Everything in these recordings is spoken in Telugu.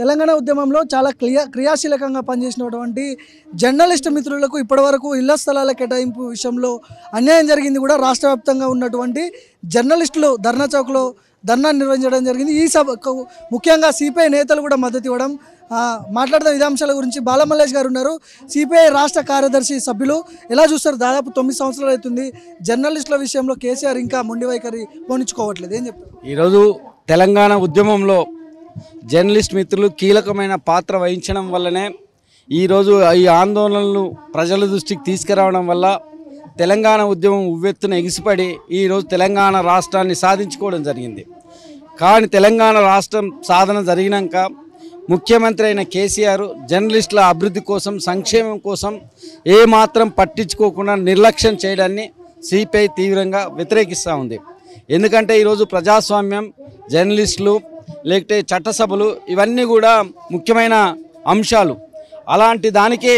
తెలంగాణ ఉద్యమంలో చాలా క్రియా క్రియాశీలకంగా పనిచేసినటువంటి జర్నలిస్ట్ మిత్రులకు ఇప్పటివరకు ఇళ్ల స్థలాల కేటాయింపు విషయంలో అన్యాయం జరిగింది కూడా రాష్ట్ర వ్యాప్తంగా ఉన్నటువంటి జర్నలిస్టులు ధర్నా చౌక్లో ధర్నా నిర్వహించడం జరిగింది ఈ సభకు ముఖ్యంగా సిపిఐ నేతలు కూడా మద్దతు ఇవ్వడం ఆ, మాట్లాడుతున్న ఇదే అంశాల గురించి బాలమల్లేష్ గారు ఉన్నారు సిపిఐ రాష్ట్ర కార్యదర్శి సభ్యులు ఎలా చూస్తారు దాదాపు తొమ్మిది సంవత్సరాలు అవుతుంది జర్నలిస్టుల విషయంలో కేసీఆర్ ఇంకా మొండి వైఖరి పోనించుకోవట్లేదు ఏం చెప్తారు ఈరోజు తెలంగాణ ఉద్యమంలో జర్నలిస్ట్ మిత్రులు కీలకమైన పాత్ర వహించడం వల్లనే ఈరోజు ఈ ఆందోళనలు ప్రజల దృష్టికి తీసుకురావడం వల్ల తెలంగాణ ఉద్యమం ఉవ్వెత్తున ఎగిసిపడి ఈరోజు తెలంగాణ రాష్ట్రాన్ని సాధించుకోవడం జరిగింది కానీ తెలంగాణ రాష్ట్రం సాధన జరిగినాక ముఖ్యమంత్రి అయిన కేసీఆర్ జర్నలిస్టుల అభివృద్ధి కోసం సంక్షేమం కోసం ఏమాత్రం పట్టించుకోకుండా నిర్లక్ష్యం చేయడాన్ని సిపిఐ తీవ్రంగా వ్యతిరేకిస్తూ ఉంది ఎందుకంటే ఈరోజు ప్రజాస్వామ్యం జర్నలిస్టులు లేకపోతే చట్టసభలు ఇవన్నీ కూడా ముఖ్యమైన అంశాలు అలాంటి దానికి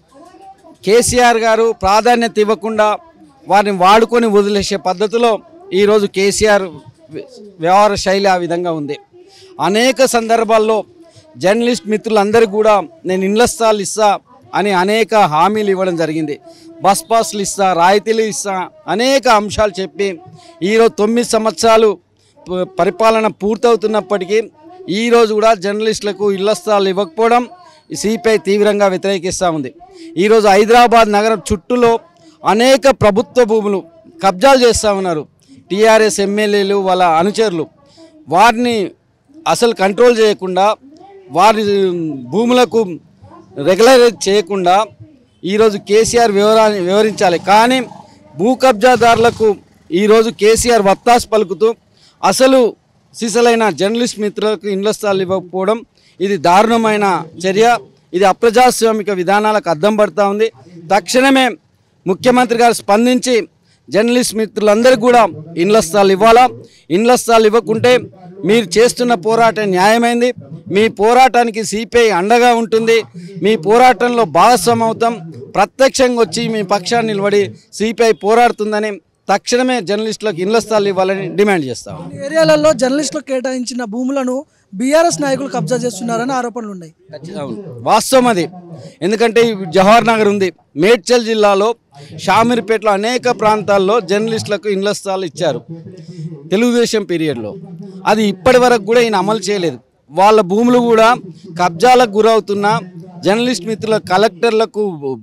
కేసీఆర్ గారు ప్రాధాన్యత ఇవ్వకుండా వారిని వాడుకొని వదిలేసే పద్ధతిలో ఈరోజు కేసీఆర్ వ్య- వ్యవహార శైలి ఆ విధంగా ఉంది అనేక సందర్భాల్లో జర్నలిస్ట్ మిత్రులందరికీ కూడా నేను ఇండ్ల స్థలాలు ఇస్తా అని అనేక హామీలు ఇవ్వడం జరిగింది బస్ పాస్లు ఇస్తా రాయితీలు ఇస్తా అనేక అంశాలు చెప్పి ఈరోజు తొమ్మిది సంవత్సరాలు ప- పరిపాలన పూర్తవుతున్నప్పటికీ ఈరోజు కూడా జర్నలిస్టులకు ఇళ్ల స్థలాలు ఇవ్వకపోవడం సిపిఐ తీవ్రంగా వ్యతిరేకిస్తూ ఉంది ఈరోజు హైదరాబాద్ నగరం చుట్టూలో అనేక ప్రభుత్వ భూములు కబ్జాలు చేస్తూ ఉన్నారు టీఆర్ఎస్ ఎమ్మెల్యేలు వాళ్ళ అనుచరులు వారిని అసలు కంట్రోల్ చేయకుండా వారి భూములకు రెగ్యులరైజ్ చేయకుండా ఈరోజు కేసీఆర్ వివరా వివరించాలి కానీ భూ కబ్జాదారులకు ఈరోజు కేసీఆర్ వత్తాసు పలుకుతూ అసలు సిసలైన జర్నలిస్ట్ మిత్రులకు ఇండ్ల స్థలాలు ఇవ్వకపోవడం ఇది దారుణమైన చర్య ఇది అప్రజాస్వామిక విధానాలకు అద్దం పడుతూ ఉంది తక్షణమే ముఖ్యమంత్రి గారు స్పందించి జర్నలిస్ట్ మిత్రులందరికీ కూడా ఇండ్ల స్థలాలు ఇవ్వాలా ఇండ్ల స్థలాలు ఇవ్వకుంటే మీరు చేస్తున్న పోరాటం న్యాయమైంది మీ పోరాటానికి సిపిఐ అండగా ఉంటుంది మీ పోరాటంలో భాగస్వామ్యం అవుతాం ప్రత్యక్షంగా వచ్చి మీ పక్షాన్ని నిలబడి సిపిఐ పోరాడుతుందని తక్షణమే జర్నలిస్టులకు ఇండ్ల స్థలాలు ఇవ్వాలని డిమాండ్ చేస్తాం ఈ ఏరియాలలో జర్నలిస్టులకు కేటాయించిన భూములను బీఆర్ఎస్ నాయకులు కబ్జా చేస్తున్నారని ఆరోపణలు ఉన్నాయి అవును. వాస్తవం అది ఎందుకంటే ఈ జవహర్ నగర్ ఉంది మేడ్చల్ జిల్లాలో షామీర్పేటలో అనేక ప్రాంతాల్లో జర్నలిస్టులకు ఇండ్ల స్థలాలు ఇచ్చారు తెలుగుదేశం పీరియడ్లో అది ఇప్పటి వరకు కూడా ఈయన అమలు చేయలేదు వాళ్ళ భూములు కూడా కబ్జాలకు గురవుతున్న జర్నలిస్ట్ మిత్రుల కలెక్టర్లకు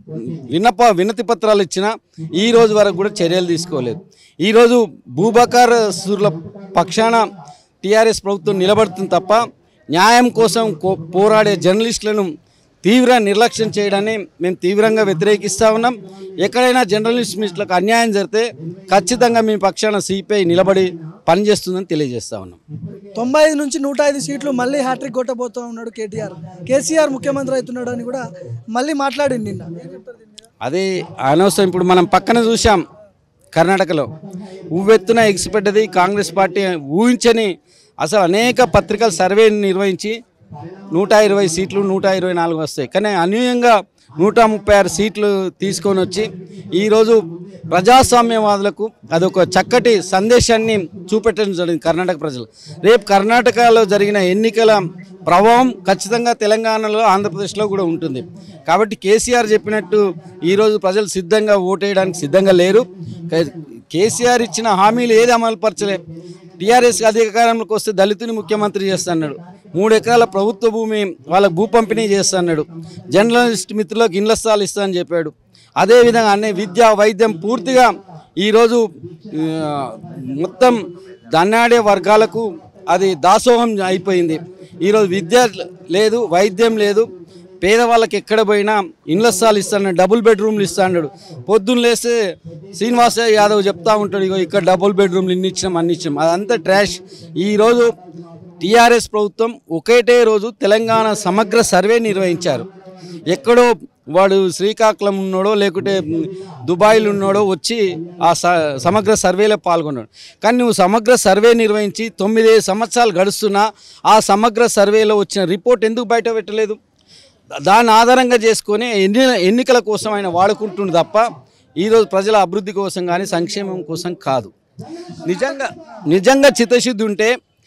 విన్నప వినతి పత్రాలు ఇచ్చిన ఈ రోజు వరకు కూడా చర్యలు తీసుకోలేదు ఈరోజు భూబకార్ సూర్ల పక్షాన టీఆర్ఎస్ ప్రభుత్వం నిలబడుతుంది తప్ప న్యాయం కోసం కో- పోరాడే జర్నలిస్టులను తీవ్ర నిర్లక్ష్యం చేయడాన్ని మేము తీవ్రంగా వ్యతిరేకిస్తూ ఉన్నాం ఎక్కడైనా జర్నలిస్ట్ మిస్టులకు అన్యాయం జరిగితే ఖచ్చితంగా మీ పక్షాన సిపిఐ నిలబడి పనిచేస్తుందని తెలియజేస్తా ఉన్నాం తొంభై ఐదు నుంచి నూట ఐదు సీట్లు మళ్ళీ హ్యాట్రిక్ కొట్టబోతూ ఉన్నాడు కేటీఆర్ కేసీఆర్ ముఖ్యమంత్రి అవుతున్నాడు అని కూడా మళ్ళీ మాట్లాడింది నిన్న ఏం చెప్తారు దీని మీద? అది అనవసరం ఇప్పుడు మనం పక్కన చూసాం కర్ణాటకలో ఉవ్వెత్తున ఎగిసిపెట్టది కాంగ్రెస్ పార్టీ ఊహించని అసలు అనేక పత్రికల సర్వే నిర్వహించి నూట ఇరవై సీట్లు నూట ఇరవై నాలుగు వస్తాయి కానీ అనూహ్యంగా నూట ముప్పై ఆరు సీట్లు తీసుకొని వచ్చి ఈరోజు ప్రజాస్వామ్యవాదులకు అదొక చక్కటి సందేశాన్ని చూపెట్టడం జరిగింది కర్ణాటక ప్రజలు రేపు కర్ణాటకలో జరిగిన ఎన్నికల ప్రభావం ఖచ్చితంగా తెలంగాణలో ఆంధ్రప్రదేశ్లో కూడా ఉంటుంది కాబట్టి కేసీఆర్ చెప్పినట్టు ఈరోజు ప్రజలు సిద్ధంగా ఓటేయడానికి సిద్ధంగా లేరు కే- కేసీఆర్ ఇచ్చిన హామీలు ఏది అమలుపరచలే టీఆర్ఎస్ అధికారంలోకి వస్తే దళితుని ముఖ్యమంత్రి చేస్తాడు మూడు ఎకరాల ప్రభుత్వ భూమి వాళ్ళకు భూ పంపిణీ చేస్తాడు జర్నలిస్ట్ మిత్రులకు ఇండ్ల స్థలాలు ఇస్తా అని చెప్పాడు అదేవిధంగా అన్ని విద్య వైద్యం పూర్తిగా ఈరోజు ఆ, మొత్తం దన్నాడే వర్గాలకు అది దాసోహం అయిపోయింది ఈరోజు విద్య లేదు వైద్యం లేదు పేదవాళ్ళకి ఎక్కడ పోయినా ఇండ్ల స్థలాలు ఇస్తాడు డబుల్ బెడ్రూమ్లు ఇస్తాడు పొద్దున్న లేస్తే శ్రీనివాస యాదవ్ చెప్తా ఉంటాడు ఇగో ఇక్కడ డబుల్ బెడ్రూమ్లు ఇన్ని ఇచ్చినాం అన్ని ఇచ్చినాం అదంతా ట్రాష్ ఈరోజు టీఆర్ఎస్ ప్రభుత్వం ఒకటే రోజు తెలంగాణ సమగ్ర సర్వే నిర్వహించారు ఎక్కడో వాడు శ్రీకాకుళం ఉన్నాడో లేకుంటే దుబాయ్లో ఉన్నాడో వచ్చి ఆ స సమగ్ర సర్వేలో పాల్గొన్నాడు కానీ నువ్వు సమగ్ర సర్వే నిర్వహించి తొమ్మిది సంవత్సరాలు గడుస్తున్నా ఆ సమగ్ర సర్వేలో వచ్చిన రిపోర్ట్ ఎందుకు బయట పెట్టలేదు దాన్ని ఆధారంగా చేసుకొని ఎన్ని ఎన్నికల కోసం ఆయన వాడుకుంటుండు తప్ప ఈరోజు ప్రజల అభివృద్ధి కోసం కానీ సంక్షేమం కోసం కాదు నిజంగా నిజంగా చిత్తశుద్ధి ఉంటే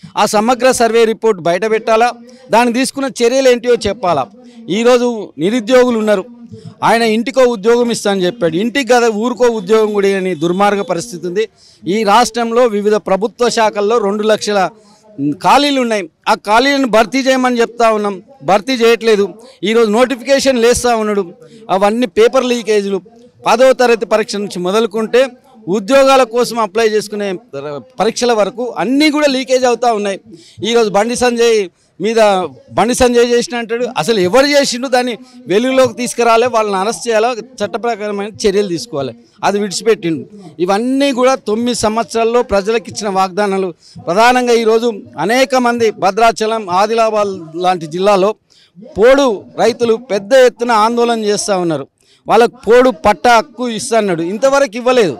ఆ సమగ్ర సర్వే రిపోర్ట్ బయట పెట్టాలా దానికి తీసుకున్న చర్యలు ఏంటియో చెప్పాలా ఈరోజు నిరుద్యోగులు ఉన్నారు ఆయన ఇంటికో ఉద్యోగం ఇస్తా అని చెప్పాడు ఇంటికి కదా ఊరికో ఉద్యోగం కూడా అని దుర్మార్గ పరిస్థితి ఉంది ఈ రాష్ట్రంలో వివిధ ప్రభుత్వ శాఖల్లో రెండు లక్షల ఖాళీలు ఉన్నాయి ఆ ఖాళీలను భర్తీ చేయమని చెప్తా ఉన్నాం భర్తీ చేయట్లేదు ఈరోజు నోటిఫికేషన్ లేస్తూ ఉన్నాడు అవన్నీ పేపర్ లీకేజీలు పదవ తరగతి పరీక్ష నుంచి మొదలుకుంటే ఉద్యోగాల కోసం అప్లై చేసుకునే పరీక్షల వరకు అన్నీ కూడా లీకేజ్ అవుతూ ఉన్నాయి ఈరోజు బండి సంజయ్ మీద బండి సంజయ్ చేసిన అంటాడు అసలు ఎవరు చేసిండు దాన్ని వెలుగులోకి తీసుకురాలే వాళ్ళని అరెస్ట్ చేయాలా చట్ట ప్రకారమైన చర్యలు తీసుకోవాలి అది విడిచిపెట్టిండు ఇవన్నీ కూడా తొమ్మిది సంవత్సరాల్లో ప్రజలకు ఇచ్చిన వాగ్దానాలు ప్రధానంగా ఈరోజు అనేక మంది భద్రాచలం ఆదిలాబాద్ లాంటి జిల్లాలో పోడు రైతులు పెద్ద ఎత్తున ఆందోళన చేస్తూ ఉన్నారు వాళ్ళకు పోడు పట్ట హక్కు ఇస్తాడు ఇంతవరకు ఇవ్వలేదు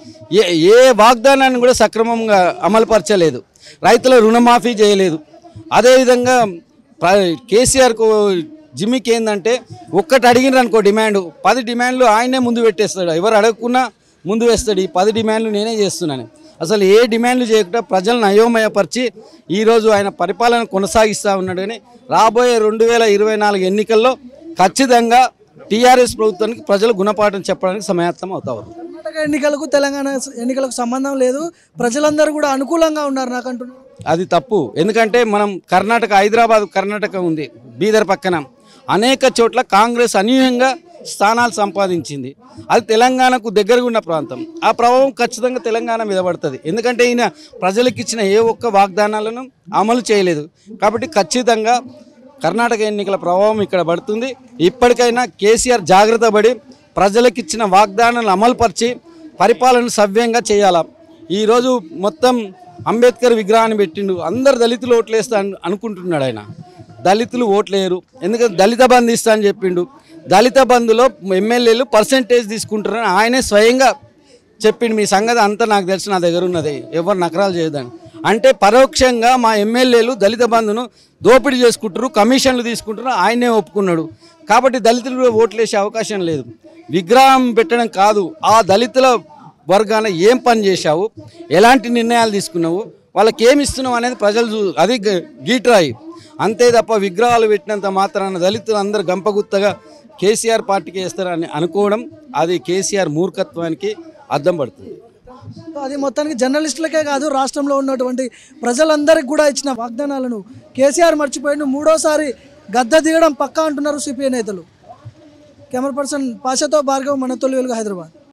ఏ ఏ వాగ్దానాన్ని కూడా సక్రమంగా అమలుపరచలేదు రైతుల రుణమాఫీ చేయలేదు అదేవిధంగా ప్ర- కేసీఆర్కు జిమ్మికి ఏంటంటే ఒక్కటి అడిగినారు అనుకో డిమాండ్ పది డిమాండ్లు ఆయనే ముందు పెట్టేస్తాడు ఎవరు అడగకున్నా ముందు వేస్తాడు ఈ పది డిమాండ్లు నేనే చేస్తున్నాను అసలు ఏ డిమాండ్లు చేయకుండా ప్రజలను అయోమయపరిచి ఈరోజు ఆయన పరిపాలన కొనసాగిస్తూ ఉన్నాడు కానీ రాబోయే రెండు వేల ఇరవై నాలుగు ఎన్నికల్లో ఖచ్చితంగా టీఆర్ఎస్ ప్రభుత్వానికి ప్రజలు గుణపాఠం చెప్పడానికి సమాయత్తం అవుతారు కర్ణాటక ఎన్నికలకు తెలంగాణ ఎన్నికలకు సంబంధం లేదు ప్రజలందరూ కూడా అనుకూలంగా ఉన్నారు నాకు అంటున్నారు అది తప్పు ఎందుకంటే మనం కర్ణాటక హైదరాబాద్ కర్ణాటక ఉంది బీదర్ పక్కన అనేక చోట్ల కాంగ్రెస్ అనూహ్యంగా స్థానాలు సంపాదించింది అది తెలంగాణకు దగ్గరగా ఉన్న ప్రాంతం ఆ ప్రభావం ఖచ్చితంగా తెలంగాణ మీద పడుతుంది ఎందుకంటే ఈయన ప్రజలకు ఇచ్చిన ఏ ఒక్క వాగ్దానాలను అమలు చేయలేదు కాబట్టి ఖచ్చితంగా కర్ణాటక ఎన్నికల ప్రభావం ఇక్కడ పడుతుంది ఇప్పటికైనా కేసీఆర్ జాగ్రత్త పడి ప్రజలకు ఇచ్చిన వాగ్దానాలను అమలుపరిచి పరిపాలన సవ్యంగా చేయాలా ఈరోజు మొత్తం అంబేద్కర్ విగ్రహాన్ని పెట్టిండు అందరు దళితులు ఓట్లేస్తా అను- అనుకుంటున్నాడు ఆయన దళితులు ఓట్లేరు ఎందుకంటే దళిత బంధు ఇస్తా అని చెప్పిండు దళిత బంధులో ఎమ్మెల్యేలు పర్సంటేజ్ తీసుకుంటారని ఆయనే స్వయంగా చెప్పిండు మీ సంగతి అంతా నాకు తెలిసి నా దగ్గర ఉన్నది ఎవరు నకరాలు చేయదని అంటే పరోక్షంగా మా ఎమ్మెల్యేలు దళిత బంధును దోపిడీ చేసుకుంటారు కమిషన్లు తీసుకుంటారు ఆయనే ఒప్పుకున్నాడు కాబట్టి దళితులు ఓట్లేసే అవకాశం లేదు విగ్రహం పెట్టడం కాదు ఆ దళితుల వర్గాన ఏం పని చేశావు ఎలాంటి నిర్ణయాలు తీసుకున్నావు వాళ్ళకి ఏమి ఇస్తున్నావు అనేది ప్రజలు చూ అది గ- గీట్రాయి అంతే తప్ప విగ్రహాలు పెట్టినంత మాత్రాన దళితులు అందరు గంపగుత్తగా కేసీఆర్ పార్టీకి వేస్తారని అనుకోవడం అది కేసీఆర్ మూర్ఖత్వానికి అద్దం పడుతుంది సో అది మొత్తానికి జర్నలిస్టులకే కాదు రాష్ట్రంలో ఉన్నటువంటి ప్రజలందరికీ కూడా ఇచ్చిన వాగ్దానాలను కేసీఆర్ మర్చిపోయిండు మూడోసారి గద్ద దిగడం పక్కా అంటున్నారు సిపిఐ నేతలు కెమెరా పర్సన్ పాషతో భార్గవ్ మన తొలి వెలుగు హైదరాబాద్